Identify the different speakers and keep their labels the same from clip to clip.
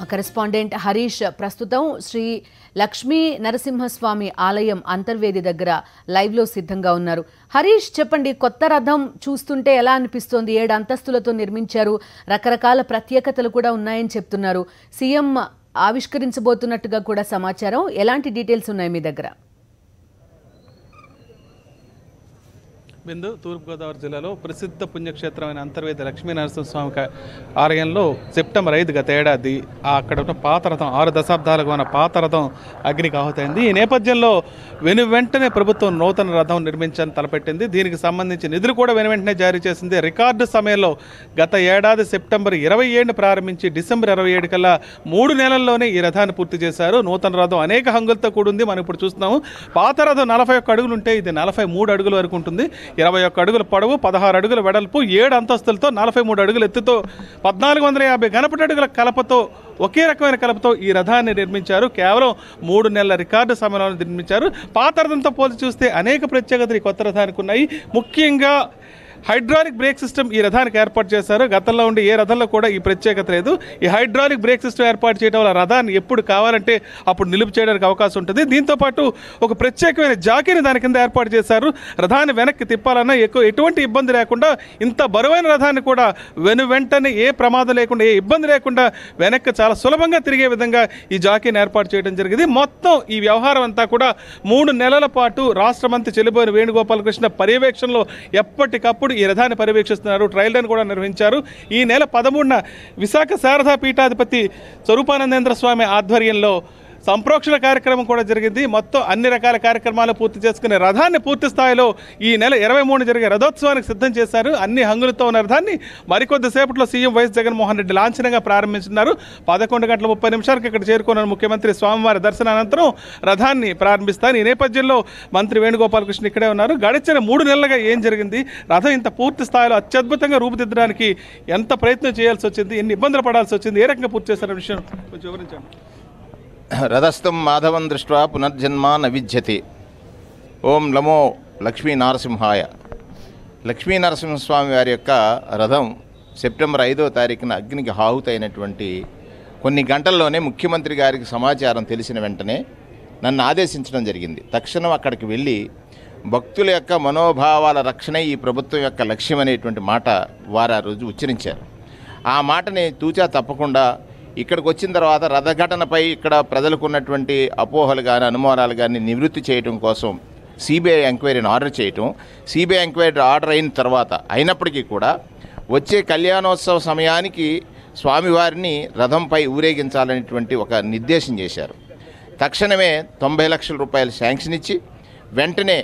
Speaker 1: Correspondent Harish ప్రస్తుతం శ్రీ లక్ష్మీ నరసింహస్వామి ఆలయం అంతర్వేది దగ్గర లైవ్లో సిద్ధంగా ఉన్నారు హరీష్ చెప్పండి కొత్త రథం చూస్తుంటే ఎలా అనిపిస్తోంది ఏడు అంతస్తులతో నిర్మించారు రకరకాల ప్రత్యేకతలు కూడా ఉన్నాయని చెప్తున్నారు సీఎం ఆవిష్కరించబోతున్నట్టుగా కూడా సమాచారం ఎలాంటి డీటెయిల్స్ ఉన్నాయి మీ దగ్గర
Speaker 2: బిందు తూర్పుగోదావరి జిల్లాలో ప్రసిద్ధ పుణ్యక్షేత్రమైన అంతర్వేది లక్ష్మీ నరసింహస్వామి క- ఆలయంలో సెప్టెంబర్ ఐదు గత ఏడాది ఆ అక్కడ ఉన్న పాత రథం ఆరు దశాబ్దాలకు ఉన్న పాత రథం అగ్నికి ఆహుతైంది ఈ నేపథ్యంలో వెను వెంటనే ప్రభుత్వం నూతన రథం నిర్మించని తలపెట్టింది దీనికి సంబంధించి నిధులు కూడా వెను వెంటనే జారీ చేసింది రికార్డు సమయంలో గత ఏడాది సెప్టెంబర్ ఇరవై ఏడుని ప్రారంభించి డిసెంబర్ ఇరవై ఏడు కల్లా మూడు నెలల్లోనే ఈ రథాన్ని పూర్తి చేశారు నూతన రథం అనేక హంగులతో కూడింది మనం ఇప్పుడు చూస్తున్నాము పాత రథం నలభై ఒక్క అడుగులు ఉంటే ఇది నలభై మూడు అడుగుల వరకు ఉంటుంది ఇరవై ఒక్క అడుగుల పొడవు పదహారు అడుగుల వెడల్పు ఏడు అంతస్తులతో నలభై మూడు అడుగుల ఎత్తుతో పద్నాలుగు వందల యాభై గణపటి అడుగుల కలపతో ఒకే రకమైన కలపతో ఈ రథాన్ని నిర్మించారు కేవలం మూడు నెలల రికార్డు సమయంలో నిర్మించారు పాత రథంతో పోల్చి చూస్తే అనేక ప్రత్యేకతలు ఈ కొత్త రథానికి ఉన్నాయి ముఖ్యంగా హైడ్రాలిక్ బ్రేక్ సిస్టమ్ ఈ రథానికి ఏర్పాటు చేశారు గతంలో ఉండే ఏ రథంలో కూడా ఈ ప్రత్యేకత లేదు ఈ హైడ్రాలిక్ బ్రేక్ సిస్టమ్ ఏర్పాటు చేయడం వల్ల రథాన్ని ఎప్పుడు కావాలంటే అప్పుడు నిలుపు చేయడానికి అవకాశం ఉంటుంది దీంతో పాటు ఒక ప్రత్యేకమైన జాకీని దాని కింద ఏర్పాటు చేశారు రథాన్ని వెనక్కి తిప్పాలన్నా ఎక్కువ ఎటువంటి ఇబ్బంది లేకుండా ఇంత బరువైన రథాన్ని కూడా వెను వెంటనే ఏ ప్రమాదం లేకుండా ఏ ఇబ్బంది లేకుండా వెనక్కి చాలా సులభంగా తిరిగే విధంగా ఈ జాకీని ఏర్పాటు చేయడం జరిగింది మొత్తం ఈ వ్యవహారం అంతా కూడా మూడు నెలల పాటు రాష్ట్ర మంత్రి చెల్లిపోయిన వేణుగోపాలకృష్ణ పర్యవేక్షణలో ఎప్పటికప్పుడు ఈ రథాన్ని పర్యవేక్షిస్తున్నారు ట్రయల్ రన్ కూడా నిర్వహించారు ఈ నెల పదమూడున విశాఖ శారదా పీఠాధిపతి స్వరూపానందేంద్ర స్వామి ఆధ్వర్యంలో సంప్రోక్షణ కార్యక్రమం కూడా జరిగింది మొత్తం అన్ని రకాల కార్యక్రమాలు పూర్తి చేసుకునే రథాన్ని పూర్తి స్థాయిలో ఈ నెల ఇరవై మూడు జరిగే రథోత్సవానికి సిద్ధం చేశారు అన్ని హంగులతో ఉన్న రథాన్ని మరికొద్ది సేపట్లో సీఎం వైఎస్ జగన్మోహన్ రెడ్డి లాంఛనంగా ప్రారంభించున్నారు పదకొండు గంటల ముప్పై నిమిషాలకు ఇక్కడ చేరుకున్న ముఖ్యమంత్రి స్వామివారి దర్శనానంతరం రథాన్ని ప్రారంభిస్తారు ఈ నేపథ్యంలో మంత్రి వేణుగోపాలకృష్ణ ఇక్కడే ఉన్నారు గడిచిన మూడు నెలలుగా ఏం జరిగింది రథం ఇంత పూర్తి స్థాయిలో అత్యద్భుతంగా రూపుదిద్దడానికి ఎంత ప్రయత్నం చేయాల్సి వచ్చింది ఎన్ని ఇబ్బందులు పడాల్సి వచ్చింది ఏ రకంగా పూర్తి చేశారనే విషయం కొంచెం వివరించండి
Speaker 3: రథస్థం మాధవం దృష్ట్వా పునర్జన్మ న విద్యతే ఓం నమో లక్ష్మీ నారసింహాయ లక్ష్మీ నరసింహస్వామి వారి యొక్క రథం సెప్టెంబర్ ఐదో తారీఖున అగ్నికి హాహుతైనటువంటి కొన్ని గంటల్లోనే ముఖ్యమంత్రి గారికి సమాచారం తెలిసిన వెంటనే నన్ను ఆదేశించడం జరిగింది తక్షణం అక్కడికి వెళ్ళి భక్తుల యొక్క మనోభావాల రక్షణ ఈ ప్రభుత్వం యొక్క లక్ష్యం అనేటువంటి మాట వారు ఆ రోజు ఉచ్చరించారు ఆ మాటని తూచా తప్పకుండా ఇక్కడికి వచ్చిన తర్వాత రథఘటనపై ఇక్కడ ప్రజలకు ఉన్నటువంటి అపోహలు కానీ అనుమానాలు కానీ నివృత్తి చేయడం కోసం సిబిఐ ఎంక్వైరీని ఆర్డర్ చేయటం సిబిఐ ఎంక్వైరీ ఆర్డర్ అయిన తర్వాత అయినప్పటికీ కూడా వచ్చే కళ్యాణోత్సవ సమయానికి స్వామివారిని రథంపై ఊరేగించాలనేటువంటి ఒక నిర్దేశం చేశారు తక్షణమే తొంభై లక్షల రూపాయలు శాంక్షన్ ఇచ్చి వెంటనే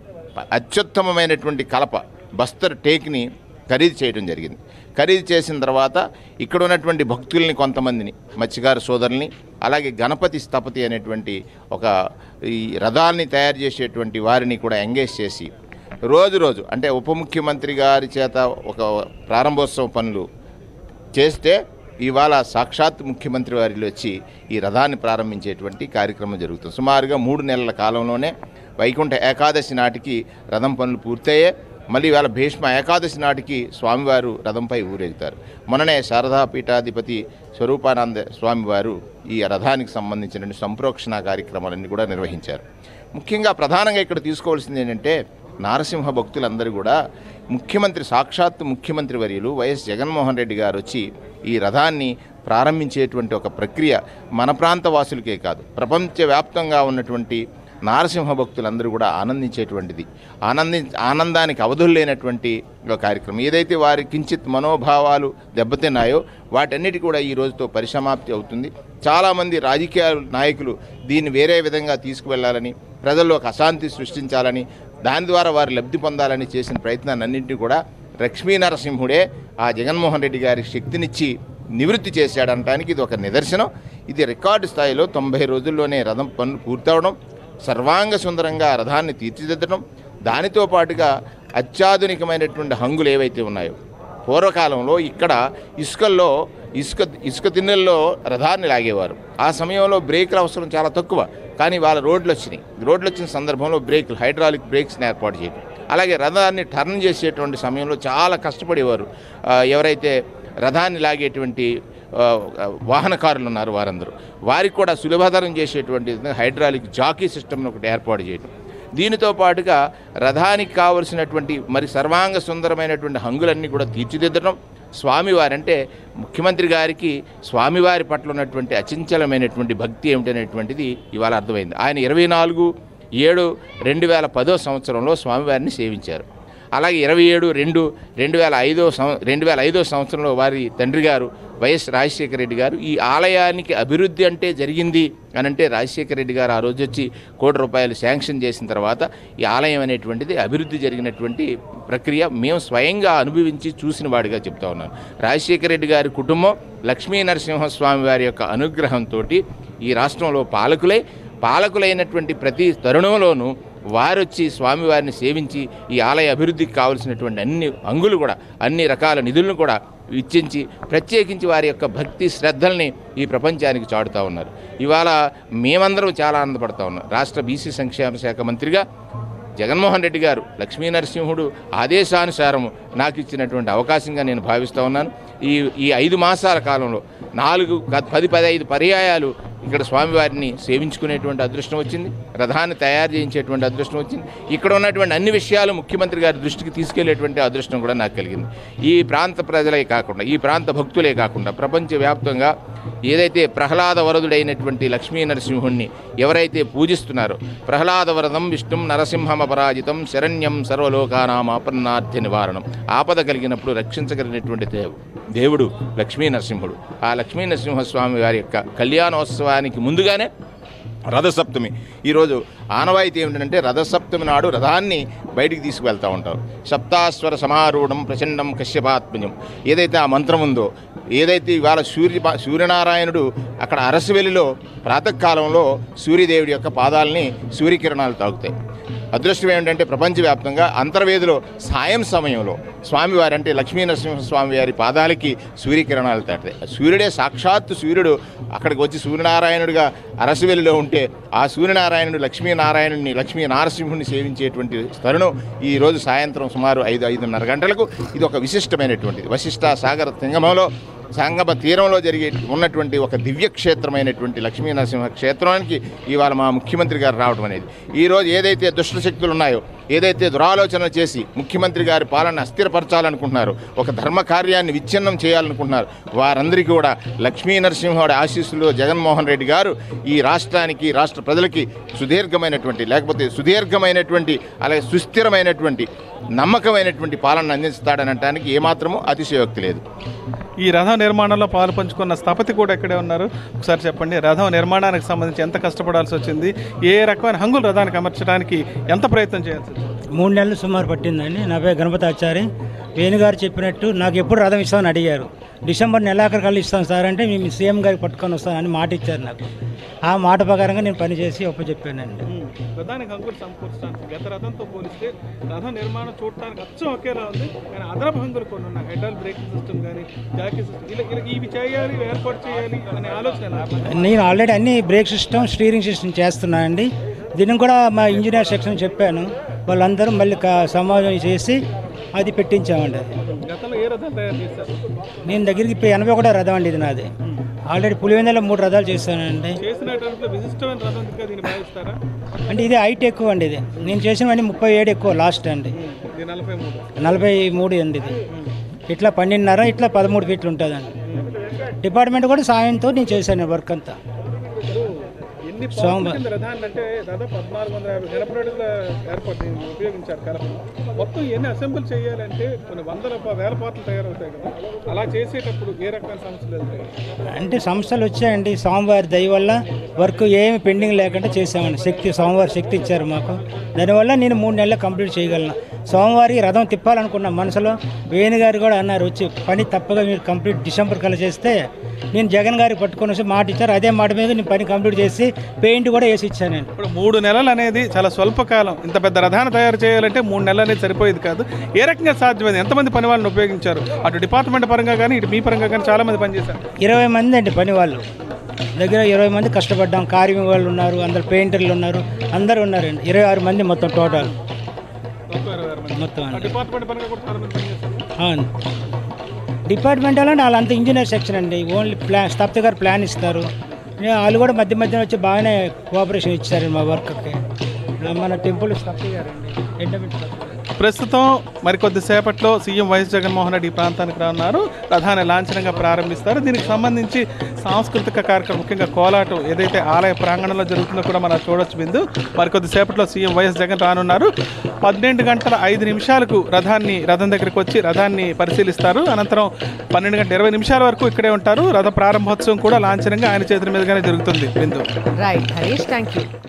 Speaker 3: అత్యుత్తమమైనటువంటి కలప బస్తర్ టేక్ని ఖరీదు చేయడం జరిగింది ఖరీదు చేసిన తర్వాత ఇక్కడ ఉన్నటువంటి భక్తుల్ని కొంతమందిని మత్స్యకార సోదరుల్ని అలాగే గణపతి స్థపతి అనేటువంటి ఒక ఈ రథాల్ని తయారు చేసేటువంటి వారిని కూడా ఎంగేజ్ చేసి రోజు రోజు అంటే ఉప ముఖ్యమంత్రి గారి చేత ఒక ప్రారంభోత్సవ పనులు చేస్తే ఇవాళ సాక్షాత్ ముఖ్యమంత్రి వారిలో వచ్చి ఈ రథాన్ని ప్రారంభించేటువంటి కార్యక్రమం జరుగుతుంది సుమారుగా మూడు నెలల కాలంలోనే వైకుంఠ ఏకాదశి నాటికి రథం పనులు పూర్తయ్యే మళ్ళీ ఇవాళ భీష్మ ఏకాదశి నాటికి స్వామివారు రథంపై ఊరేగుతారు మొన్ననే శారదా పీఠాధిపతి స్వరూపానంద స్వామివారు ఈ రథానికి సంబంధించిన సంప్రోక్షణ కార్యక్రమాలన్నీ కూడా నిర్వహించారు ముఖ్యంగా ప్రధానంగా ఇక్కడ తీసుకోవాల్సింది ఏంటంటే నారసింహ భక్తులందరూ కూడా ముఖ్యమంత్రి సాక్షాత్తు ముఖ్యమంత్రి వర్యులు వైఎస్ జగన్మోహన్ రెడ్డి గారు వచ్చి ఈ రథాన్ని ప్రారంభించేటువంటి ఒక ప్రక్రియ మన ప్రాంత వాసులకే కాదు ప్రపంచవ్యాప్తంగా ఉన్నటువంటి నారసింహ భక్తులందరూ కూడా ఆనందించేటువంటిది ఆనంది ఆనందానికి అవధులు లేనటువంటి ఒక కార్యక్రమం ఏదైతే వారి కించిత్ మనోభావాలు దెబ్బతిన్నాయో వాటన్నిటి కూడా ఈ రోజుతో పరిసమాప్తి అవుతుంది చాలామంది రాజకీయ నాయకులు దీన్ని వేరే విధంగా తీసుకువెళ్ళాలని ప్రజల్లో ఒక అశాంతి సృష్టించాలని దాని ద్వారా వారు లబ్ధి పొందాలని చేసిన ప్రయత్నాన్ని అన్నింటినీ కూడా లక్ష్మీ నరసింహుడే ఆ జగన్మోహన్ రెడ్డి గారి శక్తినిచ్చి నివృత్తి చేశాడనడానికి ఇది ఒక నిదర్శనం ఇది రికార్డు స్థాయిలో తొంభై రోజుల్లోనే రథం పనులు పూర్తవడం సర్వాంగ సుందరంగా రథాన్ని తీర్చిదిద్దడం దానితో పాటుగా అత్యాధునికమైనటువంటి హంగులు ఏవైతే ఉన్నాయో పూర్వకాలంలో ఇక్కడ ఇసుకల్లో ఇసుక ఇసుక తిన్నెల్లో రథాన్ని లాగేవారు ఆ సమయంలో బ్రేకుల అవసరం చాలా తక్కువ కానీ వాళ్ళ రోడ్లు వచ్చినాయి రోడ్లు వచ్చిన సందర్భంలో బ్రేకులు హైడ్రాలిక్ బ్రేక్స్ని ఏర్పాటు చేయడం అలాగే రథాన్ని టర్న్ చేసేటువంటి సమయంలో చాలా కష్టపడేవారు ఆ, ఎవరైతే రథాన్ని లాగేటువంటి ఆ, వాహనకారులు ఉన్నారు వారందరూ వారికి కూడా సులభతరం చేసేటువంటి విధంగా హైడ్రాలిక్ జాకీ సిస్టమ్ను ఒకటి ఏర్పాటు చేయడం దీనితో పాటుగా రథానికి కావలసినటువంటి మరి సర్వాంగ సుందరమైనటువంటి హంగులన్నీ కూడా తీర్చిదిద్దడం స్వామివారి అంటే ముఖ్యమంత్రి గారికి స్వామివారి పట్ల ఉన్నటువంటి అచంచలమైనటువంటి భక్తి ఏమిటనేటువంటిది ఇవాళ అర్థమైంది ఆయన ఇరవై నాలుగు ఏడు రెండు వేల పదో సంవత్సరంలో స్వామివారిని సేవించారు అలాగే ఇరవై ఏడు రెండు రెండు వేల ఐదో సం రెండు వేల ఐదో సంవత్సరంలో వారి తండ్రి గారు వైఎస్ రాజశేఖర రెడ్డి గారు ఈ ఆలయానికి అభివృద్ధి అంటే జరిగింది అని అంటే రాజశేఖర రెడ్డి గారు ఆ రోజు వచ్చి కోటి రూపాయలు శాంక్షన్ చేసిన తర్వాత ఈ ఆలయం అనేటువంటిది అభివృద్ధి జరిగినటువంటి ప్రక్రియ మేము స్వయంగా అనుభవించి చూసిన వాడిగా చెప్తా ఉన్నాను రాజశేఖర రెడ్డి గారి కుటుంబం లక్ష్మీ నరసింహస్వామి వారి యొక్క అనుగ్రహంతో ఈ రాష్ట్రంలో పాలకులై పాలకులైనటువంటి ప్రతి తరుణంలోనూ వారొచ్చి స్వామివారిని సేవించి ఈ ఆలయ అభివృద్ధికి కావలసినటువంటి అన్ని అంగులు కూడా అన్ని రకాల నిధులను కూడా ఇచ్చించి ప్రత్యేకించి వారి యొక్క భక్తి శ్రద్ధల్ని ఈ ప్రపంచానికి చాటుతూ ఉన్నారు ఇవాళ మేమందరం చాలా ఆనందపడతా ఉన్నాం రాష్ట్ర బీసీ సంక్షేమ శాఖ మంత్రిగా జగన్మోహన్ రెడ్డి గారు లక్ష్మీ నరసింహుడు ఆదేశానుసారం నాకు ఇచ్చినటువంటి అవకాశంగా నేను భావిస్తూ ఉన్నాను ఈ ఈ ఐదు మాసాల కాలంలో నాలుగు గ- పది పదహైదు పర్యాయాలు ఇక్కడ స్వామివారిని సేవించుకునేటువంటి అదృష్టం వచ్చింది రథాన్ని తయారు చేయించేటువంటి అదృష్టం వచ్చింది ఇక్కడ ఉన్నటువంటి అన్ని విషయాలు ముఖ్యమంత్రి గారి దృష్టికి తీసుకెళ్లేటువంటి అదృష్టం కూడా నాకు కలిగింది ఈ ప్రాంత ప్రజలే కాకుండా ఈ ప్రాంత భక్తులే కాకుండా ప్రపంచవ్యాప్తంగా ఏదైతే ప్రహ్లాద వరదుడైనటువంటి లక్ష్మీ నరసింహుణ్ణి ఎవరైతే పూజిస్తున్నారో ప్రహ్లాద వరదం విష్ణుం నరసింహం అపరాజితం శరణ్యం సర్వలోకానాం ఆపన్నార్థ నివారణం ఆపద కలిగినప్పుడు రక్షించగలిగినటువంటి దేవు దేవుడు లక్ష్మీ నరసింహుడు ఆ లక్ష్మీ నరసింహస్వామి వారి యొక్క కళ్యాణోత్సవానికి ముందుగానే రథసప్తమి ఈరోజు ఆనవాయితీ ఏమిటంటే రథసప్తమి నాడు రథాన్ని బయటికి తీసుకువెళ్తూ ఉంటారు సప్తాస్వర సమారూఢం ప్రచండం కశ్యపాత్మజం ఏదైతే ఆ మంత్రం ఉందో ఏదైతే ఇవాళ సూర్య సూర్యనారాయణుడు అక్కడ అరసవెల్లిలో ప్రాతకాలంలో సూర్యదేవుడి యొక్క పాదాలని సూర్యకిరణాలు తాకుతాయి అదృష్టం ఏమిటంటే ప్రపంచవ్యాప్తంగా అంతర్వేదిలో సాయం సమయంలో స్వామివారి అంటే లక్ష్మీ నరసింహస్వామి వారి పాదాలకి సూర్యకిరణాలు తాటాయి సూర్యుడే సాక్షాత్తు సూర్యుడు అక్కడికి వచ్చి సూర్యనారాయణుడిగా అరసవెల్లిలో ఉంటే ఆ సూర్యనారాయణుడు లక్ష్మీనారాయణుడిని లక్ష్మీ నారసింహుడిని సేవించేటువంటి తరుణం ఈ రోజు సాయంత్రం సుమారు ఐదు ఐదున్నర గంటలకు ఇది ఒక విశిష్టమైనటువంటిది వశిష్ట సాగర సంగమంలో సంగమ తీరంలో జరిగే ఉన్నటువంటి ఒక దివ్య క్షేత్రమైనటువంటి లక్ష్మీ నరసింహ క్షేత్రానికి ఇవాళ మా ముఖ్యమంత్రి గారు రావడం అనేది ఈరోజు ఏదైతే దుష్ట శక్తులు ఉన్నాయో ఏదైతే దురాలోచన చేసి ముఖ్యమంత్రి గారి పాలన అస్థిరపరచాలనుకుంటున్నారో ఒక ధర్మ కార్యాన్ని విచ్ఛిన్నం చేయాలనుకుంటున్నారు వారందరికీ కూడా లక్ష్మీ నరసింహుడి ఆశీస్సులు జగన్మోహన్ రెడ్డి గారు ఈ రాష్ట్రానికి రాష్ట్ర ప్రజలకి సుదీర్ఘమైనటువంటి లేకపోతే సుదీర్ఘమైనటువంటి అలాగే సుస్థిరమైనటువంటి నమ్మకమైనటువంటి పాలన అందిస్తాడని అనడానికి ఏమాత్రమూ అతిశయోక్తి లేదు
Speaker 2: ఈ రథం నిర్మాణంలో పాలు పంచుకున్న స్థపతి కూడా ఇక్కడే ఉన్నారు ఒకసారి చెప్పండి రథం నిర్మాణానికి సంబంధించి ఎంత కష్టపడాల్సి వచ్చింది ఏ రకమైన హంగులు రథానికి అమర్చడానికి ఎంత ప్రయత్నం చేయాల్సి వచ్చింది
Speaker 4: మూడు నెలలు సుమారు పట్టిందండి నా పేరు గణపతాచారి వేణుగారు చెప్పినట్టు నాకు ఎప్పుడు రథం ఇస్తామని అడిగారు డిసెంబర్ నెలాఖరు కల్లా ఇస్తాం సార్ అంటే మేము సీఎం గారికి పట్టుకొని వస్తామని మాట ఇచ్చారు నాకు ఆ మాట ప్రకారంగా నేను పని చేసి ఒప్పచెప్పానండి
Speaker 2: రథానికి హంగులు సమకూర్చడానికి గత రథంతో పోలిస్తే రథం నిర్మాణం చూడటానికి అచ్చం ఒకేలా ఉంది కానీ అదనపు హంగులు కొన్ని ఉన్నాయి హెడ్రాల్ బ్రేకింగ్ సిస్టమ్ కానీ జాకీ సిస్టమ్ ఇలా ఇలా ఇవి చేయాలి ఇవి ఏర్పాటు చేయాలి అనే ఆలోచన ఎలా?
Speaker 4: నేను ఆల్రెడీ అన్ని బ్రేక్ సిస్టమ్ స్టీరింగ్ సిస్టమ్ చేస్తున్నానండి దీనికి కూడా మా ఇంజనీర్ సెక్షన్ చెప్పాను వాళ్ళందరూ మళ్ళీ క- సమావేశం చేసి అది పెట్టించామండి అది
Speaker 2: గతంలో ఏ రథాలు తయారు చేశారు
Speaker 4: నేను దగ్గరికి ఇప్పుడు ఎనభై ఒకటో రథం అండి ఇది నాది ఆల్రెడీ పులివెందులో మూడు రథాలు చేశానండి
Speaker 2: చేసినటువంటి విశిష్టమైన రథంగా దీన్ని భావిస్తారా
Speaker 4: అంటే ఇది హైట్ ఎక్కువ అండి ఇది నేను చేసినవన్నీ ముప్పై ఏడు ఎక్కువ లాస్ట్ అండి
Speaker 2: ఇది నలభై మూడు
Speaker 4: నలభై మూడు అండి ఇది ఇట్లా పన్నెండున్నర ఇట్లా పదమూడు ఫీట్లు ఉంటుందండి డిపార్ట్మెంట్ కూడా సాయంతో నేను చేశాను వర్క్ అంతా
Speaker 2: ఎన్ని
Speaker 4: సోమ-
Speaker 2: పార్ట్స్ కింద రథాన్ని అంటే దాదాపు పద్నాలుగు వందల యాభై గణపడుల ఏర్పాటు దీన్ని ఉపయోగించారు కలప మొత్తం ఎన్ని అసెంబ్ల్ చేయాలంటే కొన్ని వందల ప- వేల పాటలు తయారవుతాయి కదా అలా చేసేటప్పుడు ఏ రకమైన సమస్యలు ఎదురయ్యాయి
Speaker 4: అంటే సంస్థలు వచ్చాయండి స్వామివారి దయ వల్ల వర్క్ ఏమి పెండింగ్ లేకుండా చేసామండి శక్తి స్వామివారి శక్తి ఇచ్చారు మాకు దానివల్ల నేను మూడు నెలలు కంప్లీట్ చేయగలను సోమవారి రథం తిప్పాలనుకున్న మనసులో వేణు గారు కూడా అన్నారు వచ్చి పని తప్పగా మీరు కంప్లీట్ డిసెంబర్ కల్లా చేస్తే నేను జగన్ గారికి పట్టుకొని వచ్చి మాట ఇచ్చారు అదే మాట మీద నేను పని కంప్లీట్ చేసి పెయింట్ కూడా వేసి ఇచ్చాను నేను
Speaker 2: ఇప్పుడు మూడు నెలలు అనేది చాలా స్వల్ప కాలం ఇంత పెద్ద రథాన్ని తయారు చేయాలంటే మూడు నెలలు అనేది సరిపోయేది కాదు ఏ రకంగా సాధ్యమైంది ఎంతమంది పని వాళ్ళని ఉపయోగించారు అటు డిపార్ట్మెంట్ పరంగా కానీ ఇటు మీ పరంగా కానీ చాలా మంది పనిచేశారు
Speaker 4: ఇరవై మంది అండి పని వాళ్ళు దగ్గర ఇరవై మంది కష్టపడ్డాం కార్మిక వాళ్ళు ఉన్నారు అందరు పెయింటర్లు ఉన్నారు అందరూ ఉన్నారండి ఇరవై ఆరు మంది మొత్తం టోటల్
Speaker 2: మొత్తం ఇరవై ఆరు మంది
Speaker 4: మొత్తం
Speaker 2: ఆ
Speaker 4: అండి
Speaker 2: డిపార్ట్మెంట్ పరంగా కూడా చాలా మంది పనిచేశారు
Speaker 4: అవును డిపార్ట్మెంట్ అంటే వాళ్ళంతా ఇంజనీర్ సెక్షన్ అండి ఓన్లీ ప్లాన్ స్థాపిత గారు ప్లాన్ ఇస్తారు ఏ, వాళ్ళు కూడా మధ్య మధ్యన వచ్చి బాగానే కోఆపరేషన్ ఇచ్చారు మా వర్క్కి మన టెంపుల్ స్థాపిత గారు అండి ఎండమెంట్ స్థాపిత గారు.
Speaker 2: ప్రస్తుతం మరికొద్ది సేపట్లో సీఎం వైఎస్ జగన్మోహన్ రెడ్డి ఈ ప్రాంతానికి రానున్నారు ప్రధాన లాంఛనంగా ప్రారంభిస్తారు దీనికి సంబంధించి సాంస్కృతిక కార్యక్రమం ముఖ్యంగా కోలాటం ఏదైతే ఆలయ ప్రాంగణంలో జరుగుతుందో కూడా మనం చూడొచ్చు బిందు మరికొద్ది సేపట్లో సీఎం వైఎస్ జగన్ రానున్నారు పన్నెండు గంటల ఐదు నిమిషాలకు రథాన్ని రథం దగ్గరికి వచ్చి రథాన్ని పరిశీలిస్తారు అనంతరం పన్నెండు గంటల ఇరవై నిమిషాల వరకు ఇక్కడే ఉంటారు రథ ప్రారంభోత్సవం కూడా లాంఛనంగా ఆయన చేతుల మీదుగానే జరుగుతుంది Bindu
Speaker 1: right Harish thank you